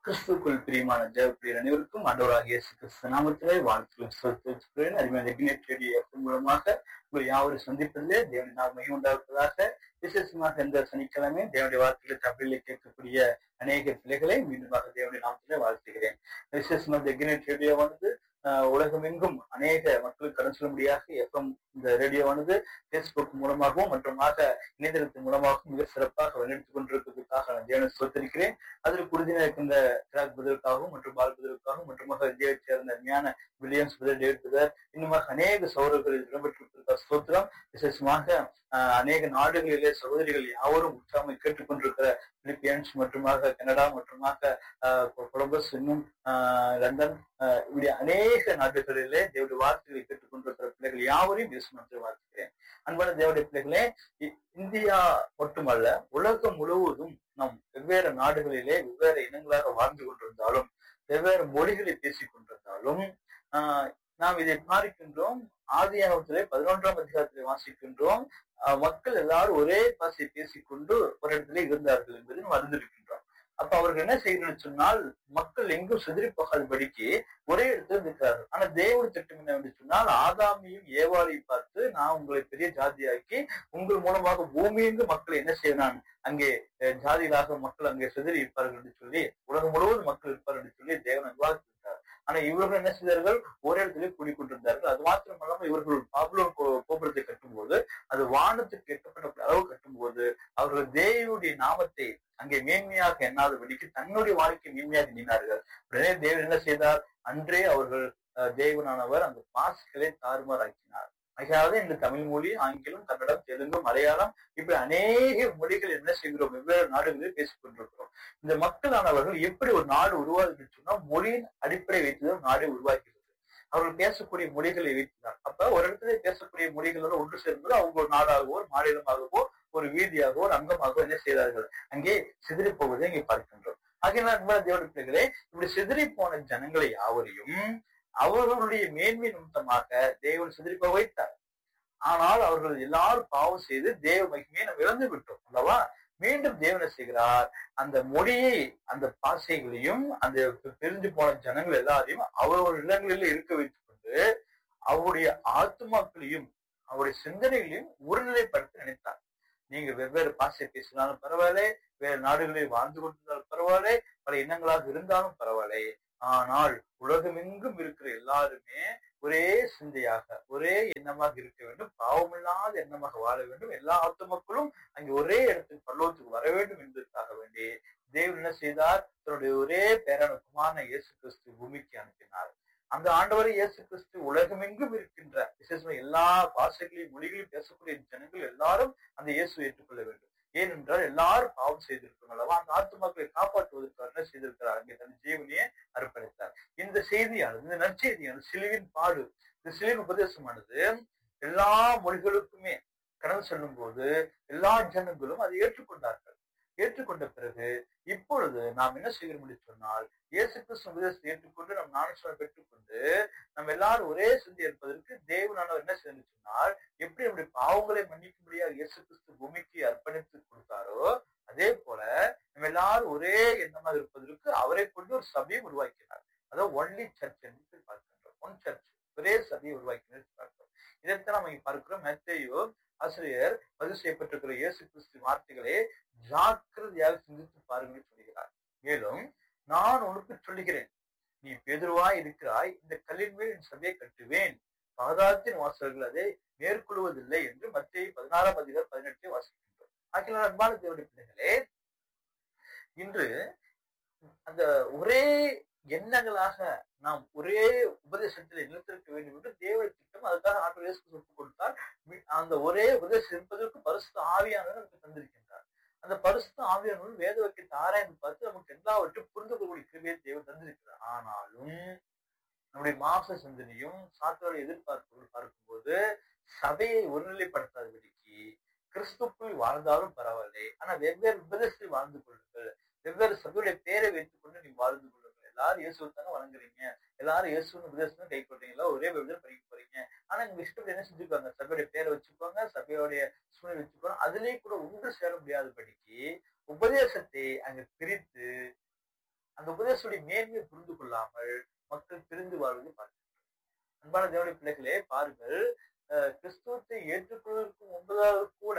கிறிஸ்துக்குள் பிரியமான ஜெயப்பிரியர் அனைவருக்கும் ஆண்டவராக இயேசு கிறிஸ்து நாமத்திலே வாழ்த்துக்கள் சொத்துக்கிறேன் அருமையான இக்னேட் ரேடியோ எஃப்எம் மூலமாக உங்களை யாவரும் சந்திப்பதிலே தேவன் நாம் மையம் உண்டாக்குவதாக விசேஷமாக இந்த சனிக்கிழமை தேவனுடைய வார்த்தைகளை தமிழிலே கேட்கக்கூடிய அநேக பிள்ளைகளை மீண்டுமாக தேவனுடைய நாமத்திலே வாழ்த்துகிறேன் விசேஷமாக இந்த இக்னேட் ரேடியோவானது ஆஹ் உலகமெங்கும் அநேக மக்களுக்கு கடன் சொல்லும்படியாக எஃப்எம் இந்த ரேடியோவானது பேஸ்புக் மூலமாகவும் மற்றுமாக இணையதளத்தின் மூலமாகவும் மிக சிறப்பாக வழிநடத்திக் கொண்டிருப்பதற்காக நான் தேவனை சொத்திருக்கிறேன் அதில் உறுதியாக இருக்கின்ற கிராக் பதிலுக்காகவும் மற்றும் பால் பதிலுக்காகவும் மற்றுமாக இந்தியாவை சேர்ந்த அருமையான வில்லியம்ஸ் பதில் டேவிட் பதில் இன்னுமாக அநேக சகோதரர்கள் இடம்பெற்றிருப்பதற்காக ஸ்தோத்திரம் விசேஷமாக ஆஹ் அநேக நாடுகளிலே சகோதரிகள் யாவரும் உற்சாகம் கேட்டுக்கொண்டிருக்கிற பிலிப்பியன்ஸ் மற்றுமாக கனடா மற்றுமாக ஆஹ் கொலம்பஸ் இன்னும் ஆஹ் லண்டன் ஆஹ் இப்படி அநேக நாடுகளிலே தேவடைய வார்த்தைகளை கேட்டுக்கொண்டிருக்கிற பிள்ளைகள் யாவரையும் இயேசுமத்தில் வாழ்த்துகிறேன் அன்பான தேவடைய பிள்ளைகளே இ- இந்தியா மட்டுமல்ல உலகம் முழுவதும் நம் வெவ்வேறு நாடுகளிலே வெவ்வேறு இனங்களாக வாழ்ந்து கொண்டிருந்தாலும் வெவ்வேறு மொழிகளை பேசிக் கொண்டிருந்தாலும் ஆஹ் நாம் இதை பார்க்கின்றோம் ஆதியாகத்திலே பதினொன்றாம் அதிகாரத்திலே வாசிக்கின்றோம் ஆஹ் மக்கள் எல்லாரும் ஒரே பாசை பேசிக்கொண்டு ஒரு இடத்திலே இருந்தார்கள் என்பதை நாம் அறிந்திருக்கின்றோம் அப்ப அவர்கள் என்ன செய்யணும்னு சொன்னால் மக்கள் எங்கும் சிதறி போகாதபடிக்கு ஒரே இடத்துல இருக்கிறார்கள் ஆனா தேவனுடைய திட்டம் என்னவென்று சொன்னால் ஆதாமியும் ஏவாளையும் பார்த்து நான் உங்களை பெரிய ஜாதியாக்கி உங்கள் மூலமாக பூமியெங்கு மக்கள் என்ன செய்யறான் அங்கே அஹ், ஜாதிகளாக மக்கள் அங்கே சிதறி இருப்பார்கள் என்று சொல்லி உலகம் முழுவதும் மக்கள் இருப்பார்கள் என்று சொல்லி தேவன் விவாதித்தார் ஆனா இவர்கள் என்ன செய்தார்கள் ஒரே இடத்திலே கூடிக்கொண்டிருந்தார்கள் அது மாத்திரமல்லாமல் இவர்கள் பாபுலோன் கோ- கோபுரத்தை கட்டும்போது அது வானத்துக்கு எட்டப்பட்ட அளவு கட்டும்போது அவர்கள் தேவனுடைய நாமத்தை அங்கே மேன்மையாக எண்ணாதபடிக்கு தன்னுடைய வாழ்க்கை மேன்மையாக எண்ணினார்கள் உடனே தேவன் என்ன செய்தார் அன்றே அவர்கள் அஹ், தேவனானவர் அந்த பாசுகளை தாறுமாறாக்கினார் அதாவது இந்த தமிழ் மொழி ஆங்கிலம் கன்னடம் தெலுங்கு மலையாளம் இப்படி அநேக மொழிகள் என்ன செய்கிறோம் வெவ்வேறு நாடுகளில் பேசிக் கொண்டிருக்கிறோம் இந்த மக்களானவர்கள் எப்படி ஒரு நாடு உருவாகுது சொன்னா மொழியின் அடிப்படை வைத்துதான் நாடே உருவாகிறது அவர்கள் பேசக்கூடிய மொழிகளை வைத்துதான் அப்ப ஒரு இடத்துல பேசக்கூடிய மொழிகளோட ஒன்று சேர்ந்து அவங்க ஒரு நாடாகவோ ஒரு மாநிலமாகவோ ஒரு வீதியாகவோ ஒரு அங்கமாகவோ என்ன செய்தார்கள் அங்கே சிதறி போவதை இங்கே பார்க்கின்றோம் ஆகிய தேவட பிள்ளைகளே இப்படி சிதறி போன ஜனங்களை யாவரையும் அவர்களுடைய மேன்மை நிமித்தமாக தேவன் சிதறி போக வைத்தார் ஆனால் அவர்கள் எல்லாரும் பாவம் செய்து தேவ மகிமையை நம்ம இழந்து விட்டோம் அல்லவா மீண்டும் தேவனை செய்கிறார் அந்த மொழியை அந்த பாசைகளையும் அந்த பிரிஞ்சு போன ஜனங்கள் எல்லாரையும் அவரவர் இடங்களில் இருக்க வைத்துக் கொண்டு அவருடைய ஆத்மாக்களையும் அவருடைய சிந்தனைகளையும் ஒருநிலைப்படுத்த நினைத்தார் நீங்க வெவ்வேறு பாசை பேசினாலும் பரவாயில்லை வேறு நாடுகளில் வாழ்ந்து கொண்டிருந்தாலும் பரவாயில்லை பல இனங்களாக இருந்தாலும் பரவாயில்லை ஆனால் உலகமெங்கும் இருக்கிற எல்லாருமே ஒரே சிந்தையாக ஒரே எண்ணமாக இருக்க வேண்டும் பாவமில்லாத எண்ணமாக வாழ வேண்டும் எல்லா ஆத்துமக்களும் அங்கே ஒரே இடத்துக்கு பல்லவத்துக்கு வர வேண்டும் என்பதற்காக வேண்டி தேவன் என்ன செய்தார் தன்னுடைய ஒரே பேரான குமாரன இயேசு கிறிஸ்து பூமிக்கு அனுப்பினார் அந்த ஆண்டவர் இயேசு கிறிஸ்து உலகமெங்கும் இருக்கின்ற விசேஷமா எல்லா பாஷைகளையும் மொழிகளையும் பேசக்கூடிய ஜனங்கள் எல்லாரும் அந்த இயேசு ஏற்றுக்கொள்ள வேண்டும் ஏனென்றால் எல்லாரும் பாவம் செய்திருக்கிறோம் அல்லவா அந்த ஆத்துமாக்களை காப்பாற்றுவதற்கு என்ன செய்திருக்கிறார் அங்கே தன் ஜீவனையே அர்ப்பணித்தார் இந்த செய்தியானது இந்த நற்செய்தியானது சிலுவின் பாடு இந்த சிலுவின் உபதேசமானது எல்லா மொழிகளுக்குமே கடந்து செல்லும் போது எல்லா ஜனங்களும் அதை ஏற்றுக்கொண்டார்கள் ஏற்றுக்கொண்ட பிறகு இப்பொழுது நாம் என்ன செய்கிறோம் என்று சொன்னால் இயேசு கிறிஸ்து உபதேசத்தை ஏற்றுக்கொண்டு நம் ஞானஸ்வரம் பெற்றுக்கொண்டு நம்ம எல்லாரும் ஒரே சிந்தை இருப்பதற்கு தேவனானவர் என்ன செய்யணும் சொன்னால் எப்படி நம்முடைய பாவங்களை மன்னிக்கும்படியாக இயேசு கிறிஸ்து பூமிக்கு அர்ப்பணித்து கொடுத்தாரோ அதே போல நம்ம எல்லாரும் ஒரே எண்ணமாக இருப்பதற்கு அவரை கொண்டு ஒரு சபையை உருவாக்கினார் அதாவது ஒன்லி சர்ச் என்று சொல்லி பார்க்கின்றோம் ஒன் சர்ச் ஒரே சபையை உருவாக்கினர் பார்க்கிறோம் இதைத்தான் நம்ம இங்க பார்க்கிறோம் மெத்தையோ ஆசிரியர் பதிவு செய்யப்பட்டிருக்கிற இயேசு கிறிஸ்து வார்த்தைகளை ஜாக்கிரதையாக சிந்தித்து பாருங்கள் சொல்கிறார் மேலும் நான் உனக்கு சொல்லுகிறேன் நீ பெதுருவாய் இருக்கிறாய் இந்த கல்லின் மேல் என் சபையை கட்டுவேன் பாதாத்தின் வாசல்கள் அதை மேற்கொள்வதில்லை என்று மத்திய பதினாறாம் அதிகாரம் பதினெட்டை வாசிக்கின்றோம் ஆகிய அன்பான தேவனுடைய பிள்ளைகளே இன்று அந்த ஒரே எண்ணங்களாக நாம் ஒரே உபதேசத்தில் நிலைத்திருக்க வேண்டும் என்று தேவ திட்டம் அதுக்காக ஆண்டு இயேசு ஒப்புக் கொடுத்தார் மி- அந்த ஒரே உபதேசம் இருப்பதற்கு பரிசுத்த ஆவியானவர் நமக்கு தந்திருக்கின்றார் அந்த பரிசுத்த ஆவியானவர் வேத வைக்கத்தை ஆராய்ந்து பார்த்து நமக்கு எல்லாவற்றையும் புரிந்து கொள்ளக்கூடிய கிருபையை தேவன் தந்திருக்கிறார் ஆனாலும் நம்முடைய மாச சிந்தனையும் சாத்தோட எதிர்பார்ப்புகள் பார்க்கும்போது சபையை ஒருநிலைப்படுத்தாதபடிக்கு கிறிஸ்துக்குள் வாழ்ந்தாலும் பரவாயில்லை ஆனா வெவ்வேறு உபதேசத்தில் வாழ்ந்து கொள்ளுங்கள் வெவ்வேறு சபையுடைய பேரை வைத்துக் கொண்டு நீ வாழ்ந்து கொள்ளுங்கள் எல்லாரும் இயேசுவை தானே வணங்குறீங்க எல்லாரும் இயேசுன்னு உபதேசம் கை கொள்றீங்களா ஒரே விதத்தில் படிக்க போறீங்க ஆனா உங்க இஷ்டப்படி என்ன செஞ்சுக்கோங்க சபையுடைய பேரை வச்சுக்கோங்க சபையோடைய சூழ்நிலை வச்சுக்கோங்க அதுலயே கூட ஒன்று சேர முடியாதபடிக்கு உபதேசத்தை அங்க பிரித்து அந்த உபதேசத்துடைய மேன்மையை புரிந்து கொள்ளாமல் மக்கள் பிரிந்து வாழ்வதை பார்க்கிறோம் அன்பான தேவனுடைய பிள்ளைகளே பாருங்கள் அஹ் கிறிஸ்துவத்தை ஏற்றுக்கொள்வதற்கு முன்பதாக கூட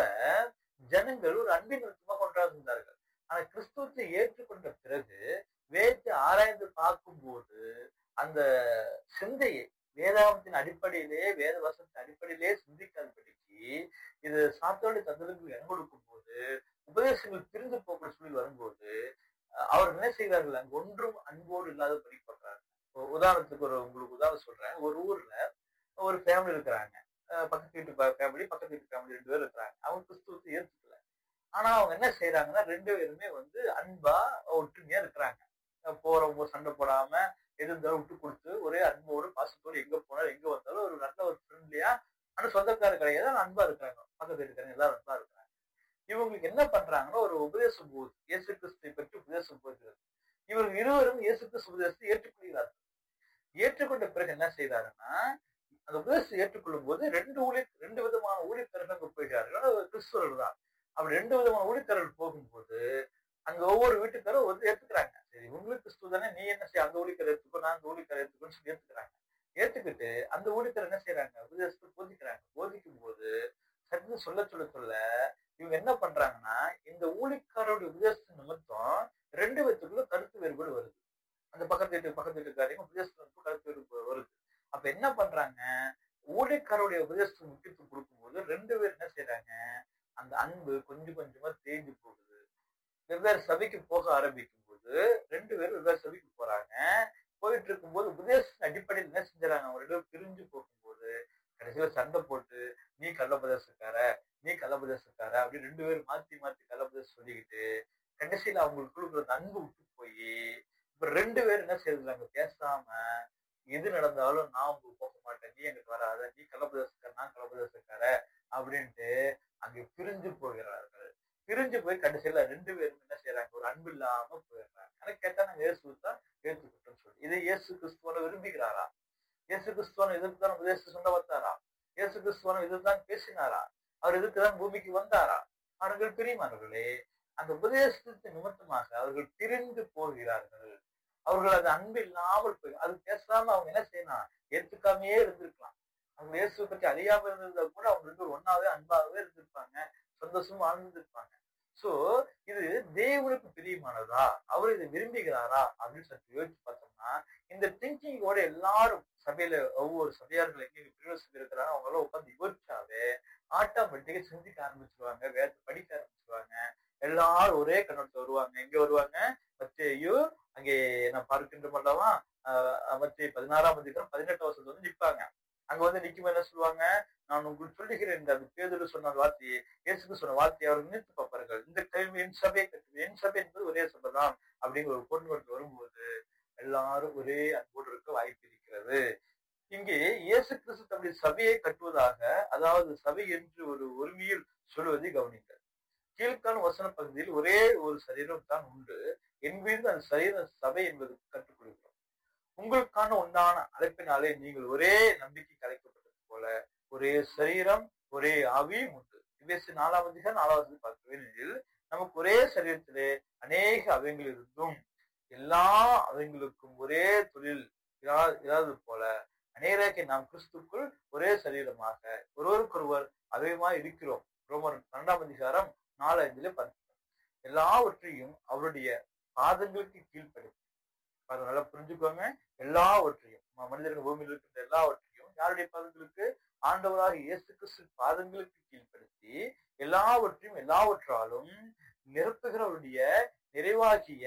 ஜனங்கள் ஒரு அன்பின் நிமித்தமாக ஒன்றாக இருந்தார்கள் ஆனா கிறிஸ்துவத்தை ஏற்றுக்கொண்ட பிறகு வேதத்தை ஆராய்ந்து பார்க்கும்போது அந்த சிந்தையை வேதாகமத்தின் அடிப்படையிலே வேத வசத்தின் அடிப்படையிலே சிந்திக்காதபடிக்கு இது சாத்தோடைய தந்தலுக்கு இடம் கொடுக்கும் போது உபதேசங்கள் பிரிந்து போகிற சூழல் வரும்போது அஹ் அவர் என்ன செய்கிறார்கள் அங்க ஒன்றும் அன்போடு இல்லாத படி பண்றாங்க ஒரு உதாரணத்துக்கு ஒரு உங்களுக்கு உதாரணம் சொல்றேன் ஒரு ஊர்ல ஒரு ஃபேமிலி இருக்கிறாங்க அஹ் பக்கத்து வீட்டு ஃபேமிலி பக்கத்து வீட்டு ஃபேமிலி ரெண்டு பேர் இருக்கிறாங்க அவங்க கிறிஸ்துவத்தை ஏற்றுக்கல ஆனா அவங்க என்ன செய்யறாங்கன்னா ரெண்டு பேருமே வந்து அன்பா ஒற்றுமையா இருக்கிறாங்க அஹ் போறவங்க சண்டை போடாம எது இருந்தாலும் விட்டு கொடுத்து ஒரே அன்போடு பாசத்தோடு எங்க போனாலும் எங்க வந்தாலும் ஒரு நல்ல ஒரு ஃப்ரெண்ட்லியா ஆனா சொந்தக்காரர் கிடையாது ஆனா அன்பா இருக்கிறாங்க பக்கத்து வீட்டுக்காரங்க எல்லாரும் அன்பா இருக்கிறாங்க இவங்களுக்கு என்ன பண்றாங்கன்னா ஒரு உபதேசம் போகுது இயேசு கிறிஸ்துவை பற்றி உபதேசம் போகிறது இவர்கள் இருவரும் இயேசு கிறிஸ்து உபதேசத்தை ஏற்றுக்கொள்கிறார்கள் ஏற்றுக்கொண்ட பிறகு என்ன செய்தாருன்னா அந்த உபதேசத்தை ஏற்றுக்கொள்ளும் போது ரெண்டு ஊழிய ரெண்டு விதமான ஊழியக்காரர்கள் அங்க போகிறார்கள் அது கிறிஸ்துவர்கள் தான் அப்படி ரெண்டு விதமான ஊழியக்காரர்கள் போகும்போது அங்க ஒவ்வொரு வீட்டுக்காரும் வந்து ஏத்துக்கிறாங்க சரி உங்களுக்கு கிறிஸ்துவ தானே நீ என்ன செய்ய அந்த ஊழியக்காரர் ஏத்துக்கோ நான் அந்த ஊழியக்காரர் ஏத்துக்கோன்னு சொல்லி ஏத்துக்கிறாங்க ஏத்துக்கிட்டு அந்த ஊழியக்காரர் என்ன செய்யறாங்க உபதேசத்தை போதிக்கிறாங்க போதிக்கும் போது சற்று சொல்ல சொல்ல சொல்ல இவங்க என்ன பண்றாங்கன்னா இந்த ஊழிக்காரோட உபதேசத்தின் நிமித்தம் ரெண்டு பேத்துக்குள்ள கருத்து வேறுபாடு வருது அந்த பக்கத்து வீட்டு பக்கத்து வீட்டுக்காரையும் உபதேசத்துக்கு கருத்து வேறுபாடு வருது அப்ப என்ன பண்றாங்க ஊழியக்காரோடைய உபதேசத்துக்கு முக்கியத்துவம் கொடுக்கும்போது ரெண்டு பேர் என்ன செய்யறாங்க அந்த அன்பு கொஞ்சம் கொஞ்சமா தேஞ்சு போகுது வெவ்வேறு சபைக்கு போக ஆரம்பிக்கும் போது ரெண்டு பேரும் வெவ்வேறு சபைக்கு போறாங்க போயிட்டு இருக்கும்போது உபதேச அடிப்படையில் என்ன செஞ்சாங்க அவங்க ரெண்டு பேரும் பிரிஞ்சு போகும்போது கடைசியில சண்டை போட்டு நீ கள்ளபதேசக்கார நீ கள்ளபதேசக்கார அப்படி ரெண்டு பேரும் மாத்தி மாத்தி கள்ளபதேசம் சொல்லிக்கிட்டு கடைசியில அவங்களுக்குள்ள அந்த அன்பு விட்டு போய் இப்ப ரெண்டு பேரும் என்ன செய்யறாங்க பேசாம எது நடந்தாலும் நான் உங்களுக்கு போக மாட்டேன் நீ எங்களுக்கு வராத நீ கள்ளபதேசக்கார நான் கள்ளபதேசக்கார அப்படின்ட்டு அங்க பிரிஞ்சு போகிறார்கள் பிரிஞ்சு போய் கடைசியில ரெண்டு பேரும் என்ன செய்யறாங்க ஒரு அன்பு இல்லாம போயிடுறாங்க எனக்கு கேட்டா நாங்க இயேசு தான் ஏற்றுக்கிட்டோம்னு சொல்லி இதை இயேசு கிறிஸ்துவனை விரும்புகிறாரா இயேசு கிறிஸ்துவனை எதிர்த்து தான் உபதேச சொல்ல வந்தாரா இயேசு கிறிஸ்துவனை எதிர்த்து தான் பேசினாரா அவர் எதுக்கு தான் பூமிக்கு வந்தாரா அவர்கள் பிரியமானவர்களே அந்த உபதேசத்தின் நிமித்தமாக அவர்கள் பிரிந்து போகிறார்கள் அவர்கள் அது அன்பு இல்லாமல் போய் அது பேசாம அவங்க என்ன செய்யலாம் ஏத்துக்காமையே இருந்திருக்கலாம் அவங்க இயேசு பற்றி அறியாம இருந்திருந்தா கூட அவங்க ரெண்டு பேரும் ஒன்னாவே அன்பாகவே இருந்திருப்பாங்க சந்தோஷமா வாழ்ந்திருப்பாங்க சோ இது தேவனுக்கு பிரியமானதா அவர் இதை விரும்புகிறாரா அப்படின்னு சொல்லி யோசிச்சு பார்த்தோம்னா இந்த திங்கிங்கோட எல்லாரும் சபையில ஒவ்வொரு சபையார்கள் எங்க பிரிவு சபை இருக்கிறாங்க அவங்க எல்லாம் உட்காந்து யோசிச்சாவே ஆட்டோமேட்டிக்கா சிந்திக்க ஆரம்பிச்சிருவாங்க வேத படிக்க ஆரம்பிச்சிருவாங்க எல்லாரும் ஒரே கண்ணோட்டத்தில் வருவாங்க எங்க வருவாங்க மத்தேயு அங்கே நான் பார்க்கின்ற அல்லவா மத்திய பதினாறாம் அதிகாரம் பதினெட்டு வருஷத்துல வந்து நிற்பாங்க அங்க வந்து நிக்கும் என்ன சொல்லுவாங்க நான் உங்களுக்கு சொல்லுகிறேன் இந்த அது பேதொரு சொன்ன வார்த்தையை இயேசுக்கு சொன்ன வார்த்தையை அவர் நினைத்து பார்ப்பார்கள் இந்த கேள்வி என் சபை கட்டுது என் சபை என்பது ஒரே சபை தான் அப்படிங்கிற ஒரு பொருள் வரும்போது எல்லாரும் ஒரே அன்போடு இருக்க வாய்ப்பு இருக்கிறது இங்கே இயேசு கிறிஸ்து தம்முடைய சபையை கட்டுவதாக அதாவது சபை என்று ஒரு உரிமையில் சொல்வதை கவனிங்கள் கீழ்கான வசன பகுதியில் ஒரே ஒரு சரீரம் தான் உண்டு என்பது அந்த சரீர சபை என்பது கற்றுக் கொடுக்கிறோம் உங்களுக்கான உண்டான அழைப்பினாலே நீங்கள் ஒரே நம்பிக்கை கலைக்கப்பட்டது போல ஒரே சரீரம் ஒரே ஆவியும் உண்டு இவேசு நாலாம் அதிகம் நாலாவது பார்க்கிறேன் நமக்கு ஒரே சரீரத்திலே அநேக அவயங்கள் இருந்தும் எல்லா அவயங்களுக்கும் ஒரே தொழில் இராது போல அநேகருக்கு நாம் கிறிஸ்துக்குள் ஒரே சரீரமாக ஒருவருக்கொருவர் அவயமாய் இருக்கிறோம் ரோமர் பன்னெண்டாம் அதிகாரம் நாலு ஐந்துல பார்க்கிறோம் எல்லாவற்றையும் அவருடைய பாதங்களுக்கு கீழ்ப்படுத்தி அதை நல்லா புரிஞ்சுக்கோங்க எல்லாவற்றையும் மனிதர்கள் பூமியில் இருக்கின்ற எல்லாவற்றையும் யாருடைய பாதங்களுக்கு ஆண்டவராக இயேசு கிறிஸ்து பாதங்களுக்கு கீழ்ப்படுத்தி எல்லாவற்றையும் எல்லாவற்றாலும் நிரப்புகிறவருடைய நிறைவாகிய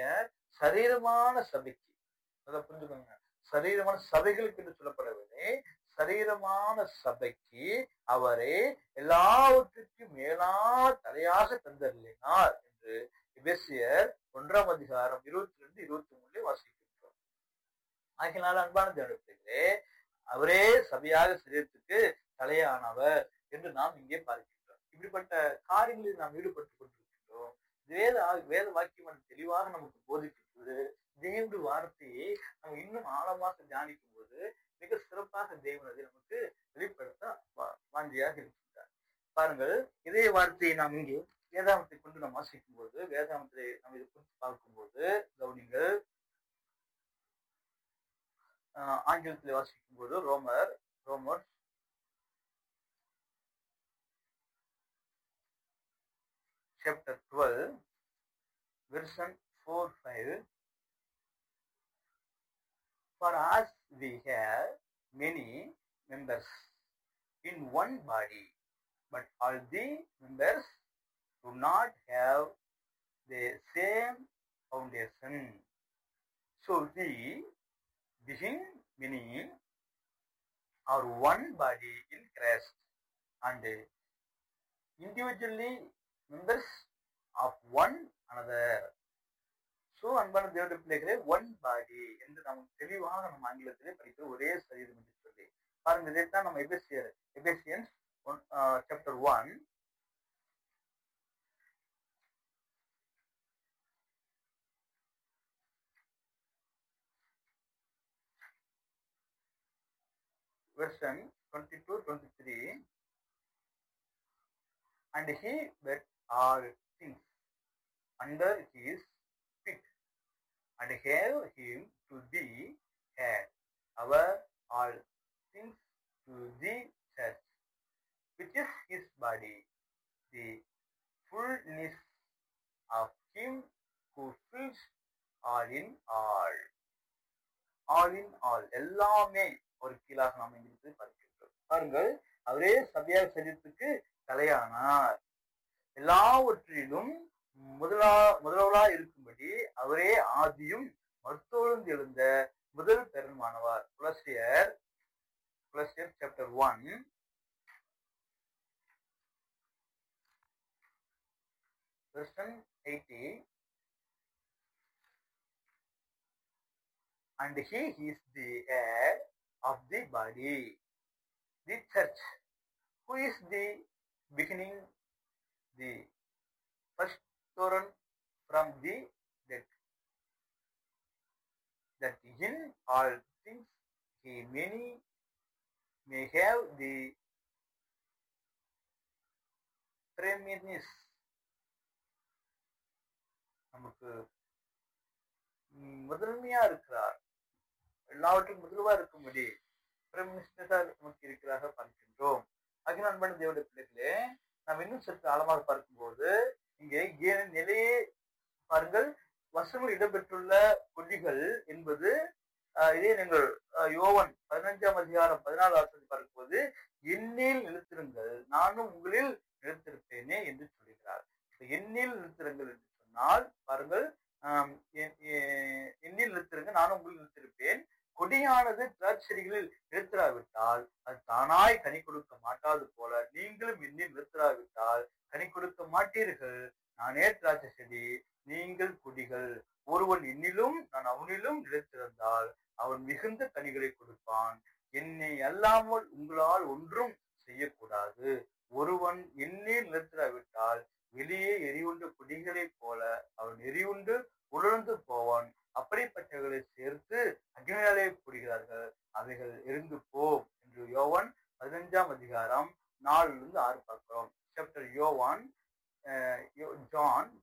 சரீரமான சபைக்கு அதை புரிஞ்சுக்கோங்க சரீரமான சபைகளுக்கு என்று சொல்லப்படவில்லை சரீரமான சபைக்கு அவரே எல்லாவற்றுக்கும் மேலா தலையாக தந்தருளினார் என்று எபேசியர் ஒன்றாம் அதிகாரம் இருபத்தி ரெண்டு இருபத்தி மூணுல வாசிக்கின்றோம் ஆகினால அன்பான தேவனத்திலே அவரே சபையாக சரீரத்துக்கு தலையானவர் என்று நாம் இங்கே பார்க்கின்றோம் இப்படிப்பட்ட காரியங்களில் நாம் ஈடுபட்டு கொண்டிருக்கின்றோம் வேத வேத வாக்கியம் தெளிவாக நமக்கு போதிக்கின்றது தேவனுடைய வார்த்தையை நம்ம இன்னும் ஆழமாக தியானிக்கும் போது மிக சிறப்பாக தேவன் அதை நமக்கு வெளிப்படுத்த வாஞ்சியாக இருக்கின்றார் பாருங்கள் இதே வார்த்தையை நாம் இங்கே வேதாமத்தை கொண்டு நாம் வாசிக்கும் போது வேதாமத்தை நாம் இதை குறித்து பார்க்கும்போது கவனிங்கள் ஆங்கிலத்தில் வாசிக்கும் போது ரோமர் ரோமர் chapter 12 version 4 5 for us we have many members in one body but all the members do not have the same foundation so we being many are one body in Christ and individually members of one another so அன்பான தேவடைய பிள்ளைகளே one பாடி என்று நாம் தெளிவாக நம்ம ஆங்கிலத்திலே படிக்கிற ஒரே சரீரம் என்று சொல்லி பாருங்க இதைத்தான் நம்ம எபேசியர் Ephesians one chapter one version 22 23 and he bet all things under his feet and have him to be head over all things to the church which is his body the fullness of him who fills all in all all in all எல்லாமே ஒரு கீழாக நாம் இங்கிருந்து பார்க்கின்றோம் பாருங்கள் அவரே சபையாக சரீரத்துக்கு தலையானார் எல்லாவற்றிலும் முதலா முதல்வலா இருக்கும்படி அவரே ஆதியும் மருத்துவம் எழுந்த முதல் பெருமானவார் புலசியர் புலசியர் chapter one version 80 and he is the head of the body the church who is the beginning the first torn from the dead that in all things he many may have the preeminence நமக்கு முதன்மையா இருக்கிறார் எல்லாவற்றும் முதல்வா இருக்கும்படி பிரமினிஸ்டரா நமக்கு இருக்கிறாக பார்க்கின்றோம் அகில அன்பான தேவடைய பிள்ளைகளே நாம் இன்னும் சற்று ஆழமாக பார்க்கும்போது இங்கே ஏன நிலையே பாருங்கள் வசங்கள் இடம்பெற்றுள்ள கொடிகள் என்பது இதே நீங்கள் யோவன் பதினஞ்சாம் அதிகாரம் பதினாலு வாசத்தை பார்க்கும்போது எண்ணில் நிறுத்திருங்கள் நானும் உங்களில் நிறுத்திருப்பேனே என்று சொல்கிறார் எண்ணில் நிறுத்திருங்கள் என்று சொன்னால் பாருங்கள் எண்ணில் நிறுத்திருங்க நானும் உங்களில் நிறுத்திருப்பேன் கொடியானது திராட்செடிகளில் நிறுத்திராவிட்டால் அது தானாய் கனி கொடுக்க மாட்டாது போல நீங்களும் எண்ணில் நிறுத்திராவிட்டால் கனி கொடுக்க மாட்டீர்கள் நானே திராட்சை செடி நீங்கள் கொடிகள் ஒருவன் என்னிலும் நான் அவனிலும் நிலைத்திருந்தால் அவன் மிகுந்த கனிகளை கொடுப்பான் என்னை அல்லாமல் உங்களால் ஒன்றும் செய்யக்கூடாது ஒருவன் என்னே நிறுத்திராவிட்டால் வெளியே எரிவுண்ட கொடிகளைப் போல அவன் எரிவுண்டு உணர்ந்து போவான் அப்படிப்பட்டவர்களை சேர்த்து அக்னியாலே போடுகிறார்கள் அவைகள் எரிந்து போம் என்று யோவான் பதினஞ்சாம் அதிகாரம் நாலுல இருந்து ஆறு பார்க்கிறோம் சாப்டர் யோவான் ஜான்